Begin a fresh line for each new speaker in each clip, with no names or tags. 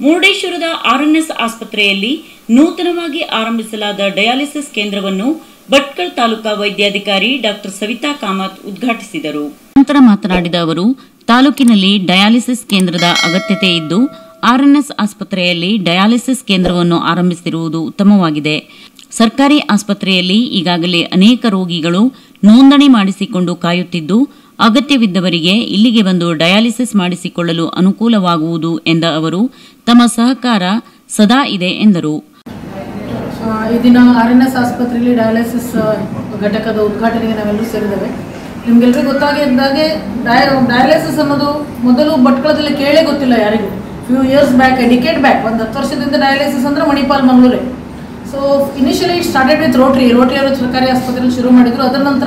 ಮುರುಡೇಶ್ವರದ RNS ಆಸ್ಪತ್ರೆಯಲ್ಲಿ ನೂತನವಾಗಿ ಆರಂಭಿಸಲಾದ dialysis ಕೇಂದ್ರವನ್ನು ಭಟ್ಕಳ ತಾಲೂಕಾ ವೈದ್ಯಾಧಿಕಾರಿ ಡಾಕ್ಟರ್ ಸವಿತಾ ಕಾಮತ್ ಉದ್ಘಾಟಿಸಿದರು ನಂತರ ಮಾತನಾಡಿದ ಅವರು ತಾಲೂಕಿನಲ್ಲಿ ಡಯಾಲಿಸಿಸ್ ಕೇಂದ್ರದ ಅಗತ್ಯತೆ ಇದ್ದು ಆರ್ಎನ್ಎಸ್ ಆಸ್ಪತ್ರೆಯಲ್ಲಿ ಡಯಾಲಿಸಿಸ್ ಕೇಂದ್ರವನ್ನು ಆರಂಭಿಸಿರುವುದು ಉತ್ತಮವಾಗಿದೆ ಸರ್ಕಾರಿ ಆಸ್ಪತ್ರೆಯಲ್ಲಿ ಈಗಾಗಲೇ ಅನೇಕ ರೋಗಿಗಳು ನೋಂದಣಿ ಮಾಡಿಸಿಕೊಂಡು ಕಾಯುತ್ತಿದ್ದು ಅಗತ್ಯವಿದ್ದವರಿಗೆ ಇಲ್ಲಿಗೆ ಬಂದು ಡಯಾಲಿಸಿಸ್ ಮಾಡಿಸಿಕೊಳ್ಳಲು ಅನುಕೂಲವಾಗುವುದು ಎಂದ ಅವರು ತಮ್ಮ ಸಹಕಾರ ಸದಾ ಇದೆ ಎಂದರು
ಆ, ಈ ದಿನ ಆರ್ ಎನ್ ಎಸ್ ಆಸ್ಪತ್ರೆಯಲ್ಲಿ ಡಯಾಲಿಸಿಸ್ ಘಟಕದ ಉದ್ಘಾಟನೆಗೆ ನಾವೆಲ್ಲರೂ ಸೇರಿದ್ದೇವೆ ನಿಮ್ಗೆಲ್ರಿಗೂ ಗೊತ್ತಾಗಿದ್ದಾಗೆ ಡಯ ಡಯಾಲಿಸಿಸ್ ಅನ್ನೋದು ಮೊದಲು ಭಟ್ಕಳದಲ್ಲಿ ಕೇಳೇ ಗೊತ್ತಿಲ್ಲ ಯಾರಿಗೂ few years back decade back ಒಂದು ಹತ್ತು ವರ್ಷದಿಂದ ಡಯಾಲಿಸಿಸ್ ಅಂದರೆ ಮಣಿಪಾಲ್ ಮಂಗಳೂರೇ so initially it started with Rotary Rotary ಅವರು ಸರ್ಕಾರಿ ಆಸ್ಪತ್ರೆಯಲ್ಲಿ ಶುರು ಮಾಡಿದ್ರು ಅದರ ನಂತರ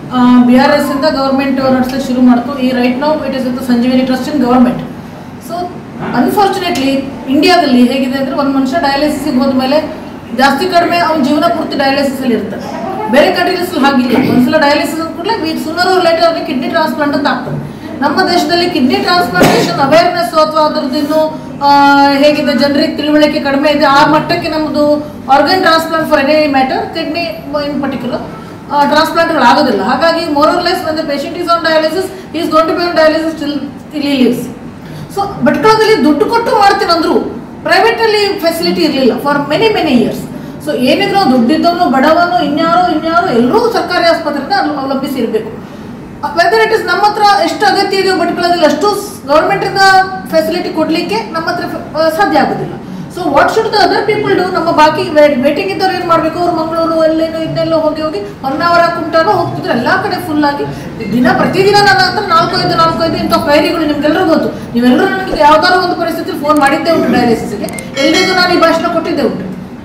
ಬಿ ಆರ್ ಎಸ್ ಇಂದ ಗೌರ್ಮೆಂಟ್ ನಡೆಸಲಿಕ್ಕೆ ಶುರು ಮಾಡ್ತು ಈ right now it is with Sanjeevini Trust in government so unfortunately ಇಂಡಿಯಾದಲ್ಲಿ ಹೇಗಿದೆ ಅಂದರೆ ಒಂದು ಮನುಷ್ಯ ಡಯಾಲಿಸಿಸ್ಗೆ ಹೋದ್ಮೇಲೆ ಜಾಸ್ತಿ ಕಡಿಮೆ ಅವ್ನ ಜೀವನ ಪೂರ್ತಿ ಡಯಾಲಿಸಿಸ್ ಅಲ್ಲಿ ಇರ್ತಾರೆ ಬೇರೆ ಕಂಟ್ರೀಸ್ ಹಾಗಿಲ್ಲ ಒಂದ್ಸಲ ಡಯಾಲಿಸಿಸ್ ಕೂಡಲೇ ಸುನರ್ ಲೇಟರ್ ಅವ್ರಿಗೆ ಕಿಡ್ನಿ ಟ್ರಾನ್ಸ್ಪ್ಲಾಂಟ್ ಅಂತ ಆಗ್ತದೆ ನಮ್ಮ ದೇಶದಲ್ಲಿ ಕಿಡ್ನಿ ಟ್ರಾನ್ಸ್ಪ್ಲಾಂಟೇಷನ್ ಅವೇರ್ನೆಸ್ ಅಥವಾ ಅದ್ರದ್ದು ಇನ್ನೂ ಆ, ಹೇಗಿದೆ ಜನರಿಗೆ ತಿಳುವಳಿಕೆ ಕಡಿಮೆ ಇದೆ ಆ ಮಟ್ಟಕ್ಕೆ ನಮ್ಮದು organ transplant for any matter kidney in particular ಟ್ರಾನ್ಸ್ಪ್ಲಾಂಟ್ಗಳು ಆಗೋದಿಲ್ಲ ಹಾಗಾಗಿ more or less the patient is on dialysis is gonna be on dialysis till till lives so ಭಟ್ಕಳದಲ್ಲಿ ದುಡ್ಡು ಕೊಟ್ಟು ಮಾಡ್ತೀನಂದ್ರು ಪ್ರೈವೇಟಲ್ಲಿ ಫೆಸಿಲಿಟಿ ಇರಲಿಲ್ಲ for many many years so ಏನಿದ್ರು ದುಡ್ಡಿದ್ದವನು ಬಡವನು ಇನ್ಯಾರೋ ಇನ್ಯಾರೋ ಎಲ್ಲರೂ ಸರ್ಕಾರಿ ಆಸ್ಪತ್ರೆನ ಅವಲಂಬಿಸಿ ಇರಬೇಕು ವೆದರ್ ಇಟ್ ಇಸ್ ನಮ್ಮ ಹತ್ರ ಎಷ್ಟು ಅಗತ್ಯ ಇದೆಯೋ ಭಟ್ಕಳದಲ್ಲಿ ಅಷ್ಟು ಗೌರ್ಮೆಂಟಿಂದ ಫೆಸಿಲಿಟಿ ಕೊಡಲಿಕ್ಕೆ ನಮ್ಮ ಹತ್ರ ಆ, ಸಾಧ್ಯ ಆಗೋದಿಲ್ಲ so what should the other people do ನಮ್ಮ ಬಾಕಿ ವೇಟಿಂಗ್ ಇದ್ದವ್ರು ಏನು ಮಾಡಬೇಕು ಅವ್ರು ಮಂಗಳೂರು ಎಲ್ಲೇನೋ ಇನ್ನೆಲ್ಲೋ ಹೋಗಿ ಹೋಗಿ ಹೊನ್ನಾವರ ಕುಮಟಾನೋ ಹೋಗ್ತಿದ್ರು ಎಲ್ಲ ಕಡೆ ಫುಲ್ ಆಗಿ ದಿನ ಪ್ರತಿದಿನ ನನ್ನ ಹತ್ರ ನಾಲ್ಕೈದು ನಾಲ್ಕೈದು ಇಂಥ ಕ್ವೈರಿಗಳು ನಿಮ್ಗೆಲ್ಲರೂ ಗೊತ್ತು ನೀವೆಲ್ಲರೂ ನನಗೆ ಯಾವ್ದಾದ್ರು ಒಂದು ಪರಿಸ್ಥಿತಿ ಫೋನ್ ಮಾಡಿದ್ದೇ ಉಂಟು ಡಯಾಲಿಸಿಸ್ಗೆ ಎಲ್ರಿಗೂ ನಾನು ಈ ಭಾಷಣ ಕೊಟ್ಟಿದ್ದೆ ಉಂಟು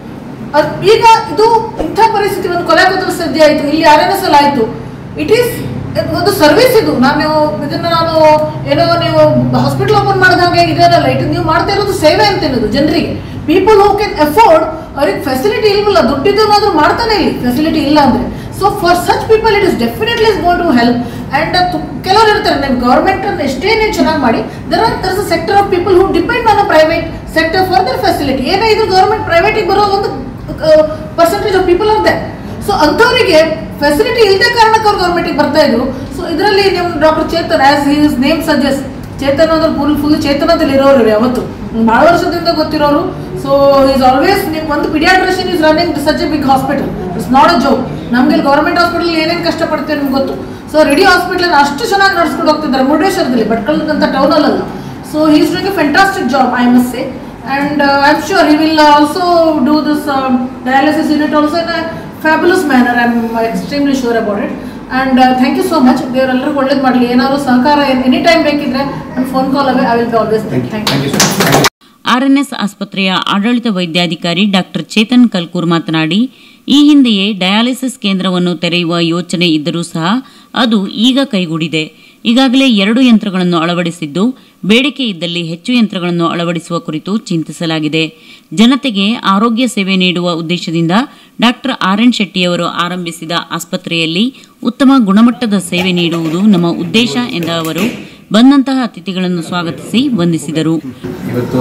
ಅದ್ ಈಗ ಇದು ಇಂಥ ಪರಿಸ್ಥಿತಿ ಒಂದು ಕೊಲೆ ಕೂದಲು ಸದ್ಯ ಆಯಿತು ಇಲ್ಲಿ ಆರ್ ಎನ್ ಎಸ್ ಅಲ್ಲಿ ಆಯಿತು ಇಟ್ ಈಸ್ ಒಂದು ಸರ್ವಿಸ್ ಇದು ನಾನು ಇದನ್ನ ನಾನು ಏನೋ ನೀವು ಹಾಸ್ಪಿಟಲ್ ಓಪನ್ ಮಾಡಿದಾಗ ಇದೇನಲ್ಲ ಇದು ನೀವು ಮಾಡ್ತಾ ಇರೋದು ಸೇವೆ ಅಂತ ಅನ್ನೋದು ಜನರಿಗೆ ಪೀಪಲ್ ಹೂ ಕ್ಯಾನ್ ಅಫೋರ್ಡ್ ಅವ್ರಿಗೆ ಫೆಸಿಲಿಟಿ ಇಲ್ವಲ್ಲ ದುಡ್ಡಿದ್ದು ಏನಾದ್ರು ಮಾಡ್ತಾನೆ ಇಲ್ಲಿ ಫೆಸಿಲಿಟಿ ಇಲ್ಲ ಅಂದ್ರೆ so for such people it is definitely is gonna help and ಕೆಲವರು ಇರ್ತಾರೆ ನೀವು ಗೌರ್ಮೆಂಟ್ ಅನ್ನು ಎಷ್ಟೇ ನೀವು ಚೆನ್ನಾಗಿ ಮಾಡಿ there are there's a sector of people who depend on a private sector for their facility ಏನೇ ಇದು ಗೌರ್ಮೆಂಟ್ ಪ್ರೈವೇಟಿಗೆ ಬರೋ ಒಂದು percentage of people are so ಅಂಥವರಿಗೆ ಫೆಸಿಲಿಟಿ ಇಲ್ಲದೆ ಕಾರಣಕ್ಕೆ ಅವ್ರು ಗೌರ್ಮೆಂಟಿಗೆ ಬರ್ತಾ ಇದ್ರು ಸೊ ಇದರಲ್ಲಿ ನಿಮ್ಮ doctor Chetan as his name suggest Chetan ಅಂದ್ರೆ ಫುಲ್ ಫುಲ್ ಚೇತನದಲ್ಲಿ ಇರೋರು ಇವ್ರು ಯಾವತ್ತು ಭಾಳ ವರ್ಷದಿಂದ ಗೊತ್ತಿರೋರು ಸೊ ಈಸ್ ಆಲ್ವೇಸ್ ನಿಮ್ ಒಂದು paediatrician is running such a big hospital it's not a joke ನಮ್ಗೆ ಗೌರ್ಮೆಂಟ್ ಹಾಸ್ಪಿಟಲ್ ಏನೇನು ಕಷ್ಟಪಡ್ತೀವಿ ನಿಮ್ಗೆ ಗೊತ್ತು ಸೊ ರೆಡಿ ಹಾಸ್ಪಿಟಲ್ ಅಷ್ಟು ಚೆನ್ನಾಗಿ ನಡ್ಸ್ಕೊಂಡು ಹೋಗ್ತಿದ್ದಾರೆ ಮುರುಡೇಶ್ವರದಲ್ಲಿ ಭಟ್ಕಳದಂತ ಟೌನಲ್ಲ so is doing a fantastic job I must say and uh, I'm sure he will also do this um, dialysis unit also in a fabulous manner. I'm extremely sure about it. And uh, thank you so much. ದೇವರೆಲ್ಲರಿಗೂ ಒಳ್ಳೇದು ಮಾಡಲಿ ಏನಾದ್ರು ಸಹಕಾರ any time ಬೇಕಿದ್ರೆ ನನ್ನ phone call away I will be always thank you
RNS ಆಸ್ಪತ್ರೆಯ ಆಡಳಿತ ವೈದ್ಯಾಧಿಕಾರಿ ಡಾಕ್ಟರ್ ಚೇತನ್ ಕಲ್ಕೂರ್ ಮಾತನಾಡಿ ಈ ಹಿಂದೆಯೇ ಡಯಾಲಿಸಿಸ್ ಕೇಂದ್ರವನ್ನು ತೆರೆಯುವ ಯೋಚನೆ ಇದ್ದರೂ ಸಹ ಅದು ಈಗ ಕೈಗೂಡಿದೆ ಈಗಾಗಲೇ ಎರಡು ಯಂತ್ರಗಳನ್ನು ಅಳವಡಿಸಿದ್ದು ಬೇಡಿಕೆ ಇದ್ದಲ್ಲಿ ಹೆಚ್ಚು ಯಂತ್ರಗಳನ್ನು ಅಳವಡಿಸುವ ಕುರಿತು ಚಿಂತಿಸಲಾಗಿದೆ ಜನತೆಗೆ ಆರೋಗ್ಯ ಸೇವೆ ನೀಡುವ ಉದ್ದೇಶದಿಂದ ಡಾಕ್ಟರ್ ಆರ್ ಎನ್ ಶೆಟ್ಟಿಯವರು ಆರಂಭಿಸಿದ ಆಸ್ಪತ್ರೆಯಲ್ಲಿ ಉತ್ತಮ ಗುಣಮಟ್ಟದ ಸೇವೆ ನೀಡುವುದು ನಮ್ಮ ಉದ್ದೇಶ ಎಂದ ಅವರು ಬಂದಂತಹ ಅತಿಥಿಗಳನ್ನು ಸ್ವಾಗತಿಸಿ ವಂದಿಸಿದರು
ಇವತ್ತು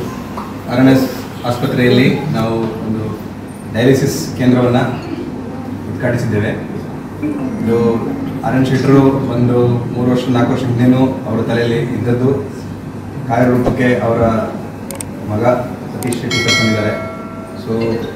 ಆರ್ ಎನ್ ಎಸ್ ಆಸ್ಪತ್ರೆಯಲ್ಲಿ ನಾವು ಒಂದು ಡಯಾಲಿಸಿಸ್ ಕೇಂದ್ರವನ್ನು ಉದ್ಘಾಟಿಸಿದ್ದೇವೆ ಇದು ಆರ್ ಎನ್ ಶೆಟ್ಟರು ಒಂದು ಮೂರು ವರ್ಷ ನಾಲ್ಕು ವರ್ಷ ಹಿಂದೆನೂ ಅವರ ತಲೆಯಲ್ಲಿ ಇದ್ದದ್ದು ಕಾರ್ಯರೂಪಕ್ಕೆ ಅವರ ಮಗ ಸತೀಶ್ ಶೆಟ್ಟಿ ಕರ್ಕೊಂಡಿದ್ದಾರೆ ಸೊ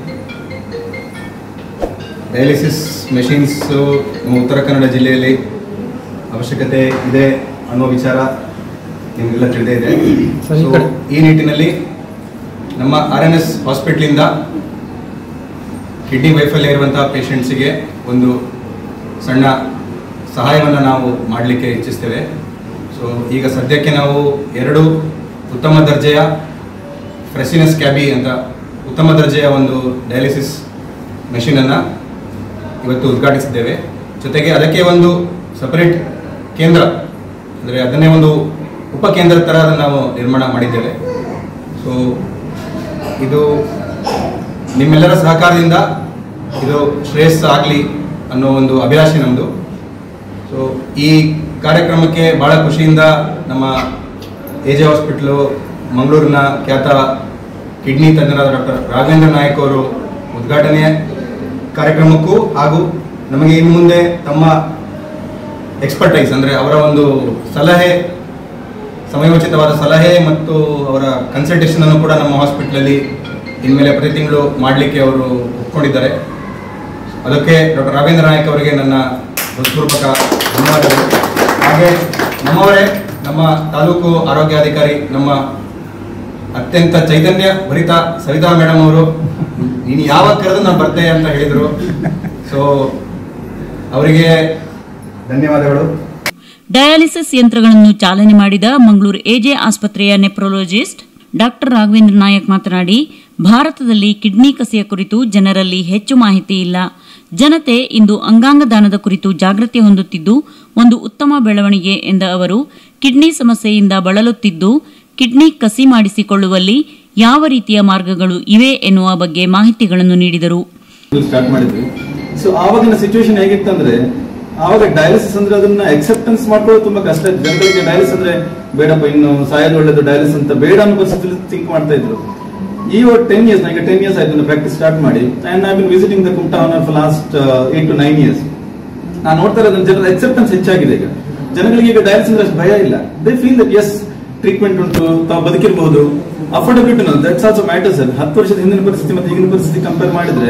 ಡಯಾಲಿಸಿಸ್ ಮೆಷಿನ್ಸು ನಮ್ಮ ಉತ್ತರ ಕನ್ನಡ ಜಿಲ್ಲೆಯಲ್ಲಿ ಅವಶ್ಯಕತೆ ಇದೆ ಅನ್ನೋ ವಿಚಾರ ನಿಮಗೆಲ್ಲ ತಿಳಿದೇ ಇದೆ
ಸರಿ, ಈ
So,
ಕಡೆ.
ಈ ನಿಟ್ಟಿನಲ್ಲಿ ನಮ್ಮ ಆರ್ ಎನ್ ಎಸ್ ಹಾಸ್ಪಿಟ್ಲಿಂದ ಕಿಡ್ನಿ ವೈಫಲ್ಯ ಇರುವಂತಹ ಪೇಷಂಟ್ಸಿಗೆ ಒಂದು ಸಣ್ಣ ಸಹಾಯವನ್ನು ನಾವು ಮಾಡಲಿಕ್ಕೆ ಇಚ್ಛಿಸ್ತೇವೆ ಸೊ ಈಗ ಸದ್ಯಕ್ಕೆ ನಾವು ಎರಡು ಉತ್ತಮ ದರ್ಜೆಯ ಫ್ರೆಸಿನಸ್ ಕ್ಯಾಬಿ ಅಂತ ಉತ್ತಮ ದರ್ಜೆಯ ಒಂದು ಡಯಾಲಿಸಿಸ್ ಮೆಷಿನನ್ನು ಇವತ್ತು ಉದ್ಘಾಟಿಸಿದ್ದೇವೆ ಜೊತೆಗೆ ಅದಕ್ಕೆ ಒಂದು ಸಪರೇಟ್ ಕೇಂದ್ರ ಅಂದರೆ ಅದನ್ನೇ ಒಂದು ಉಪಕೇಂದ್ರ ಥರ ಅದನ್ನು ನಾವು ನಿರ್ಮಾಣ ಮಾಡಿದ್ದೇವೆ ಸೊ ಇದು ನಿಮ್ಮೆಲ್ಲರ ಸಹಕಾರದಿಂದ ಇದು ಶ್ರೇಯಸ್ಸ ಆಗಲಿ ಅನ್ನೋ ಒಂದು ಅಭಿಲಾಷೆ ನಮ್ಮದು ಸೊ ಈ ಕಾರ್ಯಕ್ರಮಕ್ಕೆ ಭಾಳ ಖುಷಿಯಿಂದ ನಮ್ಮ ಎ ಜೆ ಹಾಸ್ಪಿಟ್ಲು ಮಂಗಳೂರಿನ ಖ್ಯಾತ ಕಿಡ್ನಿ ತಜ್ಞರಾದ ಡಾಕ್ಟರ್ ರಾಘವೇಂದ್ರ ನಾಯಕ್ ಅವರು ಉದ್ಘಾಟನೆ ಕಾರ್ಯಕ್ರಮಕ್ಕೂ ಹಾಗೂ ನಮಗೆ ಇನ್ನು ಮುಂದೆ ತಮ್ಮ ಎಕ್ಸ್ಪರ್ಟೈಸ್ ಅಂದರೆ ಅವರ ಒಂದು ಸಲಹೆ ಸಮಯೋಚಿತವಾದ ಸಲಹೆ ಮತ್ತು ಅವರ ಕನ್ಸಲ್ಟೇಷನ್ ಅನ್ನು ಕೂಡ ನಮ್ಮ ಹಾಸ್ಪಿಟ್ಲಲ್ಲಿ ಇನ್ಮೇಲೆ ಪ್ರತಿ ತಿಂಗಳು ಮಾಡಲಿಕ್ಕೆ ಅವರು ಒಪ್ಕೊಂಡಿದ್ದಾರೆ ಅದಕ್ಕೆ ಡಾಕ್ಟರ್ ರಾಘವೇಂದ್ರ ನಾಯಕ್ ಅವರಿಗೆ ನನ್ನ ಹೃತ್ಪೂರ್ವಕ ಧನ್ಯವಾದಗಳು ಹಾಗೆ ನಮ್ಮವರೇ ನಮ್ಮ ತಾಲೂಕು ಆರೋಗ್ಯಾಧಿಕಾರಿ ನಮ್ಮ ಅತ್ಯಂತ ಚೈತನ್ಯ ಭರಿತ ಸವಿತಾ ಮೇಡಮ್ ಅವರು ನೀನು ಯಾವಾಗ ಕರೆದು ನಾನು ಬರ್ತೇನೆ ಅಂತ ಹೇಳಿದರು ಸೊ ಅವರಿಗೆ ಧನ್ಯವಾದಗಳು
ಡಯಾಲಿಸಿಸ್ ಯಂತ್ರಗಳನ್ನು ಚಾಲನೆ ಮಾಡಿದ ಮಂಗಳೂರು ಎಜೆ ಆಸ್ಪತ್ರೆಯ ನೆಪ್ರೊಲೊಜಿಸ್ಟ್ ಡಾಕ್ಟರ್ ರಾಘವೇಂದ್ರ ನಾಯಕ್ ಮಾತನಾಡಿ ಭಾರತದಲ್ಲಿ ಕಿಡ್ನಿ ಕಸಿಯ ಕುರಿತು ಜನರಲ್ಲಿ ಹೆಚ್ಚು ಮಾಹಿತಿ ಇಲ್ಲ ಜನತೆ ಇಂದು ಅಂಗಾಂಗ ದಾನದ ಕುರಿತು ಜಾಗೃತಿ ಹೊಂದುತ್ತಿದ್ದು ಒಂದು ಉತ್ತಮ ಬೆಳವಣಿಗೆ ಎಂದ ಅವರು ಕಿಡ್ನಿ ಸಮಸ್ಯೆಯಿಂದ ಬಳಲುತ್ತಿದ್ದು ಕಿಡ್ನಿ ಕಸಿ ಮಾಡಿಸಿಕೊಳ್ಳುವಲ್ಲಿ ಯಾವ ರೀತಿಯ ಮಾರ್ಗಗಳು ಇವೆ ಎನ್ನುವ ಬಗ್ಗೆ ಮಾಹಿತಿಗಳನ್ನು ನೀಡಿದರು
ಸ್ಟಾರ್ಟ್ ಮಾಡಿದ್ವಿ ಸೊ ಆವಾಗಿನ ಸಿಚುವೇಶನ್ ಹೇಗಿತ್ತಂದ್ರೆ ಆವಾಗ ಡಯಾಲಿಸಿಸ್ ಅಂದ್ರೆ ಅದನ್ನ ಅಕ್ಸೆಪ್ಟೆನ್ಸ್ ಮಾಡ್ಕೊಳ್ಳೋದು ತುಂಬಾ ಕಷ್ಟ ಇತ್ತು ಜನಗಳಿಗೆ ಡಯಾಲಿಸಿಸ್ ಅಂದ್ರೆ ಬೇಡಪ್ಪ ಇನ್ನು ಸಾಯೋದು ಒಳ್ಳೇದು ಡಯಾಲಿಸಿಸ್ ಅಂತ ಬೇಡ ಅನ್ನೋ ಪರಿಸ್ಥಿತಿಯಲ್ಲಿ ಥಿಂಕ್ ಮಾಡ್ತಾ ಇದ್ರು ಈ ಟೆನ್ ಇಯರ್ಸ್ ನನಗೆ ಟೆನ್ ಇಯರ್ಸ್ ಆಯ್ತು ಪ್ರಾಕ್ಟೀಸ್ ಸ್ಟಾರ್ಟ್ ಮಾಡಿ and I been visiting the Kumta for last eight to nine years ನಾನು ನೋಡ್ತಾ ಇರೋದು ಜನರ ಅಕ್ಸೆಪ್ಟೆನ್ಸ್ ಹೆಚ್ಚಾಗಿದೆ ಈಗ ಜನಗಳಿಗೆ ಈಗ ಡಯಾಲಿಸಿಸ್ ಅಂದ್ರೆ ಅಷ್ಟು ಭಯ ಇಲ್ಲ they feel that yes treatment ಉಂಟು ತಾವು ಬದುಕಿರಬಹುದು ಅಫೋರ್ಡಬಿಲಿಟಿ ದಟ್ಸ್ ಆಲ್ಸೋ ಮ್ಯಾಟರ್ಸ್ ಹತ್ತು ವರ್ಷದ ಹಿಂದಿನ ಪರಿಸ್ಥಿತಿ ಮತ್ತು ಈಗಿನ ಪರಿಸ್ಥಿತಿ ಕಂಪೇರ್ ಮಾಡಿದ್ರೆ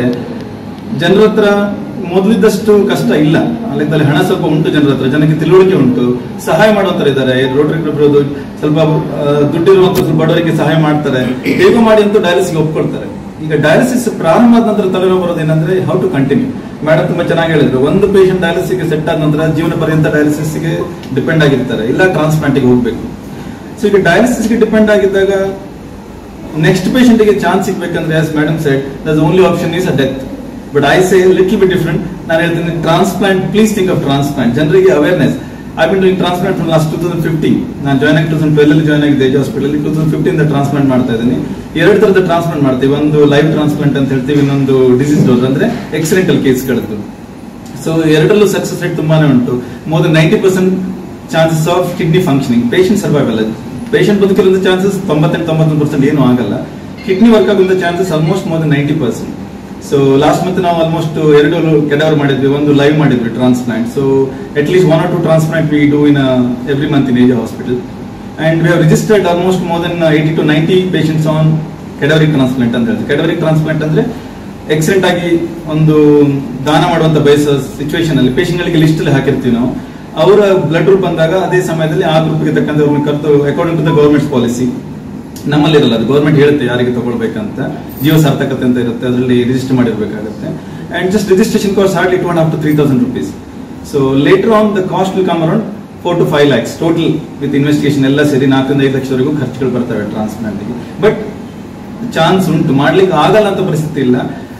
ಜನರ ಹತ್ರ ಮೊದಲಿದ್ದಷ್ಟು ಕಷ್ಟ ಇಲ್ಲ ಅಲ್ಲಿದ್ದಲ್ಲಿ ಹಣ ಸ್ವಲ್ಪ ಉಂಟು ಜನರ ಹತ್ರ ಜನಕ್ಕೆ ತಿಳುವಳಿಕೆ ಉಂಟು ಸಹಾಯ ಮಾಡುವಂತರ ಇದ್ದಾರೆ ರೋಟರಿ ಕ್ಲಬ್ ಇರೋದು ಸ್ವಲ್ಪ ಆ, ದುಡ್ಡಿರುವಂತ ಸ್ವಲ್ಪ ಬಡವರಿಗೆ ಸಹಾಯ ಮಾಡ್ತಾರೆ ಹೇಗೋ ಮಾಡಿ ಅಂತೂ ಡಯಾಲಿಸಿಸ್ ಒಪ್ಕೊಳ್ತಾರೆ ಈಗ ಡಯಾಲಿಸಿಸ್ ಪ್ರಾರಂಭ ಆದ ನಂತರ ತಲೆನೋವು ಬರೋದು ಏನಂದ್ರೆ ಹೌ ಟು ಕಂಟಿನ್ಯೂ ಮೇಡಮ್ ತುಂಬಾ ಚೆನ್ನಾಗಿ ಹೇಳಿದ್ರು ಒಂದು ಪೇಷಂಟ್ ಡಯಾಲಿಸಿಸ್ಗೆ ಸೆಟ್ ಆದ ನಂತರ ಜೀವನ ಪರ್ಯಂತ ಡಯಾಲಿಸಿಸ್ಗೆ ಡಿಪೆಂಡ್ ಆಗಿರ್ತಾರೆ ಇಲ್ಲ ಟ್ರಾನ್ಸ್ಪ್ಲಾಂಟ್ಗೆ ಹೋಗ್ಬೇಕು ಸೊ ಈಗ ಡಯಾಲಿಸಿಸ್ಗೆ ಡಿಪೆಂಡ್ ಆಗಿದ್ದಾಗ ನೆಕ್ಸ್ಟ್ ಗೆ ಚಾನ್ಸ್ ಸಿಗ್ಬೇಕಂದ್ರೆ as madam said thus only option is a death but I say little bit different ನಾನು ಹೇಳ್ತೀನಿ transplant please think of transplant ಜನರಿಗೆ awareness I been doing transplant from last two thousand fifteen ನಾನು join ಆಗಿ two thousand twelve ಅಲ್ಲಿ join ಆಗಿದೆ AJ hospital two thousand fifteen transplant ಮಾಡ್ತಾ ಇದ್ದೀನಿ ಎರಡು ತರದ ಟ್ರಾನ್ಸ್ಪ್ಲಾಂಟ್ ಮಾಡ್ತೀವಿ ಒಂದು ಲೈವ್ ಟ್ರಾನ್ಸ್ಪ್ಲಾಂಟ್ ಅಂತ ಹೇಳ್ತೀವಿ ಇನ್ನೊಂದು ಡಿಸೀಸ್ ಡೋಸ್ ಅಂದ್ರೆ ಎಕ್ಸಿಡೆಂಟಲ್ ಕೇಸ್ಗಳದ್ದು ಸೊ ಎರಡರಲ್ಲೂ ಸಕ್ಸಸ್ ರೇಟ್ ತುಂಬಾನೇ ಉಂಟು more than ninety percent chances of kidney functioning patient survival patient ಬದುಕಿರೋ ಚಾನ್ಸಸ್ ತೊಂಬತ್ತೆಂಟು ತೊಂಬತ್ತೊಂದು ಪರ್ಸೆಂಟ್ ಏನು ಆಗಲ್ಲ ಕಿಡ್ನಿ ವರ್ಕ್ ಆಗುವಂತ chances almost more than ninety percent so last month ನಾವು ಆಲ್ಮೋಸ್ಟ್ ಎರಡು ಕೆಡವರ್ ಮಾಡಿದ್ವಿ ಒಂದು ಲೈವ್ ಮಾಡಿದ್ವಿ transplant so at least one or two transplant we do in every month in AJ hospital and we have registered almost more than eighty to ninety patients on cadaveric transplant ಅಂತ ಹೇಳ್ತೀವಿ ಕೆಡವರಿ transplant ಅಂದ್ರೆ accident ಆಗಿ ಒಂದು ದಾನ ಮಾಡುವಂತ ಬಯಸೋ situation ಅಲ್ಲಿ patient ಗಳಿಗೆ ಲಿಸ್ಟ್ ಅಲ್ಲಿ ಹಾಕಿರ್ತೀವಿ ನಾವು ಅವರ ಬ್ಲಡ್ ಗ್ರೂಪ್ ಬಂದಾಗ ಅದೇ ಸಮಯದಲ್ಲಿ ಆ ಗ್ರೂಪ್ಗೆ ತಕ್ಕಂತೆ ಅವ್ರನ್ನ ಕರೆದು according to the government policy ನಮ್ಮಲ್ಲಿ ಇರಲ್ಲ ಅದು ಗೌರ್ಮೆಂಟ್ ಹೇಳುತ್ತೆ ಯಾರಿಗೆ ತಗೊಳ್ಬೇಕಂತ ಜೀವ ಸಾರ್ಥಕತೆ ಅಂತ ಇರುತ್ತೆ ಅದರಲ್ಲಿ ರಿಜಿಸ್ಟರ್ ಮಾಡಿರ್ಬೇಕಾಗುತ್ತೆ and just registration cost hardly two and up to three thousand rupees so later on the cost will come around four to five lakhs total with investigation ಎಲ್ಲ ಸೇರಿ ನಾಲ್ಕರಿಂದ ಐದು ಲಕ್ಷವರೆಗೂ ಖರ್ಚುಗಳು ಬರ್ತವೆ ಟ್ರಾನ್ಸ್ಪ್ಲಾಂಟ್ಗೆ ಬಟ್ ಚಾನ್ಸ್ ಉಂಟು ಮಾಡ್ಲಿಕ್ಕೆ ಆಗಲ್ಲ ಅಂತ ಪರಿಸ್ಥಿತಿ ಇಲ್ಲ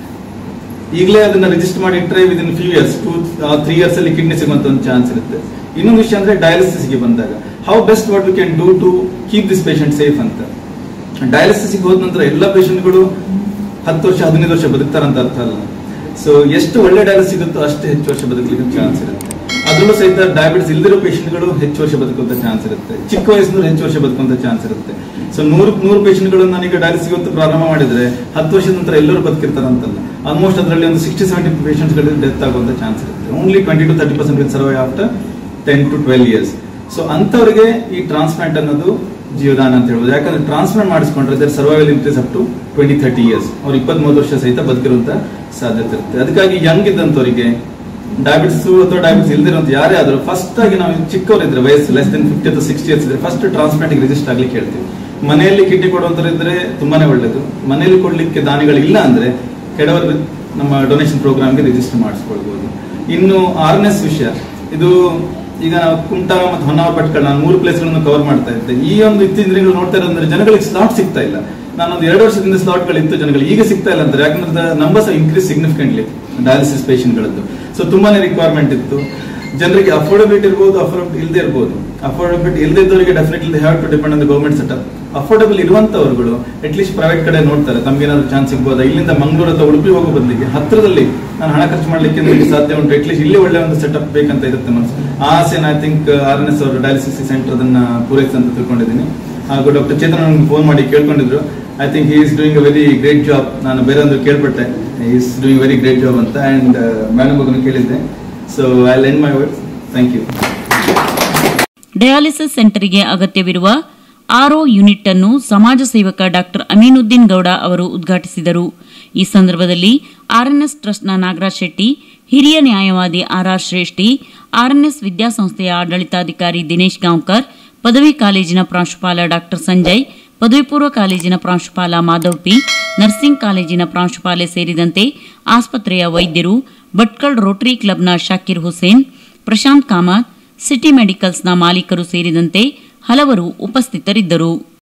ಈಗಲೇ ಅದನ್ನ ರಿಜಿಸ್ಟರ್ ಮಾಡಿ ಇಟ್ಟರೆ within few years two three years ಅಲ್ಲಿ ಕಿಡ್ನಿ ಸಿಗುವಂತ ಒಂದು ಚಾನ್ಸ್ ಇರುತ್ತೆ ಇನ್ನೊಂದು ವಿಷಯ ಅಂದ್ರೆ ಡಯಾಲಿಸಿಸ್ ಗೆ ಬಂದಾಗ how best what we can do to keep this patient safe ಅಂತ ಡಯಾಲಿಸಿಸ್ ಹೋದ ನಂತರ ಎಲ್ಲ ಪೇಷಂಟ್ಗಳು ಹತ್ತು ವರ್ಷ ಹದಿನೈದು ವರ್ಷ ಬದುಕ್ತಾರಂತ ಅರ್ಥ ಅಲ್ಲ ಸೊ ಎಷ್ಟು ಒಳ್ಳೆ ಡಯಾಲಿಸಿಸ್ ಸಿಗುತ್ತೋ ಅಷ್ಟು ಹೆಚ್ಚು ವರ್ಷ ಬದುಕಲಿಕ್ಕೆ ಚಾನ್ಸ್ ಇರುತ್ತೆ ಅದರಲ್ಲೂ ಸಹಿತ ಡಯಾಬಿಟಿಸ್ ಇಲ್ದಿರೋ ಪೇಷಂಟ್ಗಳು ಹೆಚ್ಚು ವರ್ಷ ಬದುಕುವಂತ ಚಾನ್ಸ್ ಇರುತ್ತೆ ಚಿಕ್ಕ ವಯಸ್ಸಿನವ್ರು ಹೆಚ್ಚು ವರ್ಷ ಬದುಕುವಂತ ಚಾನ್ಸ್ ಇರುತ್ತೆ ಸೊ ನೂರು ನೂರು ಪೇಷಂಟ್ಗಳು ನಾನೀಗ ಡಯಾಲಿಸಿಸ್ ಇವತ್ತು ಪ್ರಾರಂಭ ಮಾಡಿದ್ರೆ ಹತ್ತು ವರ್ಷದ ನಂತರ ಎಲ್ಲರೂ ಬದುಕಿರ್ತಾರಂತಲ್ಲ ಆಲ್ಮೋಸ್ಟ್ ಅದರಲ್ಲಿ ಒಂದು ಸಿಕ್ಸ್ಟಿ ಸೆವೆಂಟಿ ಪೇಷಂಟ್ಸ್ಗಳು ಡೆತ್ ಆಗುವಂತ ಚಾನ್ಸ್ ಇರುತ್ತೆ only twenty to thirty percent will survive after ten to twelve years so ಅಂತವರಿಗೆ ಈ ಟ್ರಾನ್ಸ್ಪ್ಲಾಂಟ್ ಅನ್ನೋದು ಜೀವದಾನ ಅಂತ ಹೇಳ್ಬೋದು ಯಾಕಂದ್ರೆ ಟ್ರಾನ್ಸ್ಪ್ಲಾಂಟ್ ಮಾಡಿಸ್ಕೊಂಡ್ರೆ their survival increase up to twenty thirty years ಅವ್ರು ಇಪ್ಪತ್ಮೂರು ವರ್ಷ ಸಹಿತ ಬದುಕಿರುವಂತ ಸಾಧ್ಯತೆ ಇರುತ್ತೆ ಅದಕ್ಕಾಗಿ ಯಂಗ್ ಇದ್ದಂಥವರಿಗೆ ಡಯಾಬಿಟಿಸ್ ಅಥವಾ ಡಯಾಬಿಟಿಸ್ ಇಲ್ದಿರುವಂತ ಯಾರೇ ಆದ್ರೂ ಫಸ್ಟ್ ಆಗಿ ನಾವು ಚಿಕ್ಕವರಿದ್ರೆ ವಯಸ್ಸು ಲೆಸ್ ದೆನ್ ಫಿಫ್ಟಿ ಅಥವಾ ಸಿಕ್ಸ್ಟಿ ಇಯರ್ಸ್ ಇದ್ರೆ ಫಸ್ಟ್ ಟ್ರಾನ್ಸ್ಪ್ಲಾಂಟ್ ರಿಜಿಸ್ಟರ್ ಆಗ್ಲಿಕ್ಕೆ ಹೇಳ್ತೀವಿ ಮನೆಯಲ್ಲಿ ಕಿಡ್ನಿ ಕೊಡುವಂತರ ಇದ್ರೆ ತುಂಬಾನೇ ಒಳ್ಳೇದು ಮನೆಯಲ್ಲಿ ಕೊಡ್ಲಿಕ್ಕೆ ದಾನಿಗಳು ಇಲ್ಲ ಅಂದ್ರೆ ಕೆಡವರ್ ನಮ್ಮ ಡೊನೇಷನ್ ಪ್ರೋಗ್ರಾಮ್ಗೆ ರಿಜಿಸ್ಟರ್ ಮಾಡಿಸ್ಕೊಳ್ಬಹುದು ಇನ್ನು ಆರ್ನೆಸ್ ವಿಷಯ ಇದು ಈಗ ನಾವು ಕುಮಟಾ ಮತ್ತು ಹೊನ್ನಾವರ ಭಟ್ಕಳ ನಾನು ಮೂರು ಪ್ಲೇಸ್ಗಳನ್ನು ಕವರ್ ಮಾಡ್ತಾ ಇದ್ದೆ ಈ ಒಂದು ಇತ್ತೀಚಿನ ದಿನಗಳು ನೋಡ್ತಾ ಇರೋದಂದ್ರೆ ಜನಗಳಿಗೆ ಸ್ಲಾಟ್ ಸಿಗ್ತಾ ಇಲ್ಲ ನಾನೊಂದು ಎರಡು ವರ್ಷದಿಂದ ಸ್ಲಾಟ್ಗಳು ಇತ್ತು ಜನಗಳಿಗೆ ಈಗ ಸಿಗ್ತಾ ಇಲ್ಲ ಅಂತಾರೆ ಯಾಕಂದ್ರೆ ನಂಬರ್ಸ್ ಇನ್ಕ್ರೀಸ್ ಸಿಗ್ನಿಫಿಕೆಂಟ್ಲಿ ಡಯಾಲಿಸಿಸ್ ಪೇಷಂಟ್ಗಳದ್ದು ಸೊ ತುಂಬಾನೇ ರಿಕ್ವೈರ್ಮೆಂಟ್ ಇತ್ತು ಜನರಿಗೆ ಅಫೋರ್ಡಬಿಲಿಟಿ ಇರ್ಬೋದು ಅಫೋರ್ಡಬಿಲಿಟಿ ಇಲ್ಲದೆ ಇರ್ಬೋದು ಅಫೋರ್ಡಬಿಲಿಟಿ ಇಲ್ಲದೆ ಇದ್ದವರಿಗೆ definitely have to depend on the government setup affordable ಇರುವಂತವರುಗಳು ಅಟ್ಲೀಸ್ಟ್ ಪ್ರೈವೇಟ್ ಕಡೆ ನೋಡ್ತಾರೆ ತಮ್ಗೇನಾದ್ರು ಚಾನ್ಸ್ ಸಿಗ್ಬೋದಾ ಇಲ್ಲಿಂದ ಮಂಗಳೂರು ಅಥವಾ ಉಡುಪಿ ಹೋಗೋ ಬದಲಿಗೆ ಹತ್ರದಲ್ಲಿ ನಾನು ಹಣ ಖರ್ಚು ಮಾಡ್ಲಿಕ್ಕೆ ನನಗೆ ಸಾಧ್ಯ ಉಂಟು ಅಟ್ಲೀಸ್ಟ್ ಇಲ್ಲಿ ಒಳ್ಳೆ ಒಂದು ಸೆಟಪ್ ಬೇಕಂತ ಇರುತ್ತೆ ಮನಸ್ಸು ಆ ಆಸೆನ I think R N S ಅವರು ಡಯಾಲಿಸಿಸ್ ಸೆಂಟರ್ ಅದನ್ನ ಪೂರೈಸಿ ಅಂತ ತಿಳ್ಕೊಂಡಿದ್ದೀನಿ ಹಾಗೂ ಡಾಕ್ಟರ್ ಚೇತನ್ ನನಗೆ ಫೋನ್ ಮಾಡಿ ಕೇಳ್ಕೊಂಡಿದ್ರು I think he is doing a very great job ನಾನು ಬೇರೆ ಒಂದು ಕೇಳ್ಪಟ್ಟೆ is doing very great job ಅಂತ ಆ್ಯಂಡ್ ಮೇಡಮ್ ಬಗ್ಗೆ ಕೇಳಿದ್ದೆ so I lend my words thank you
dialysis ಸೆಂಟರ್ಗೆ ಅಗತ್ಯವಿರುವ ಆರ್ಒ ಯೂನಿಟ್ ಅನ್ನು ಸಮಾಜ ಸೇವಕ ಡಾಕ್ಟರ್ ಅಮೀನುದ್ದೀನ್ ಗೌಡ ಅವರು ಉದ್ಘಾಟಿಸಿದರು ಈ ಸಂದರ್ಭದಲ್ಲಿ ಆರ್ಎನ್ಎಸ್ ಟ್ರಸ್ಟ್ನ ನಾಗರಾಜ್ ಶೆಟ್ಟಿ ಹಿರಿಯ ನ್ಯಾಯವಾದಿ ಆರ್ಆರ್ ಶ್ರೇಷ್ಠಿ ಆರ್ಎನ್ಎಸ್ ವಿದ್ಯಾಸಂಸ್ಥೆಯ ಆಡಳಿತಾಧಿಕಾರಿ ದಿನೇಶ್ ಗಾಂವ್ಕರ್ ಪದವಿ ಕಾಲೇಜಿನ ಪ್ರಾಂಶುಪಾಲ ಡಾಕ್ಟರ್ ಸಂಜಯ್ ಪದವಿ ಪೂರ್ವ ಕಾಲೇಜಿನ ಪ್ರಾಂಶುಪಾಲ ಮಾಧವ್ ಪಿ ನರ್ಸಿಂಗ್ ಕಾಲೇಜಿನ ಪ್ರಾಂಶುಪಾಲೆ ಸೇರಿದಂತೆ ಆಸ್ಪತ್ರೆಯ ವೈದ್ಯರು ಭಟ್ಕಳ್ ರೋಟರಿ ಕ್ಲಬ್ನ ಶಾಕಿರ್ ಹುಸೇನ್ ಪ್ರಶಾಂತ್ ಕಾಮತ್ ಸಿಟಿ ಮೆಡಿಕಲ್ಸ್ನ ಮಾಲೀಕರು ಸೇರಿದಂತೆ ಹಲವರು ಉಪಸ್ಥಿತರಿದ್ದರು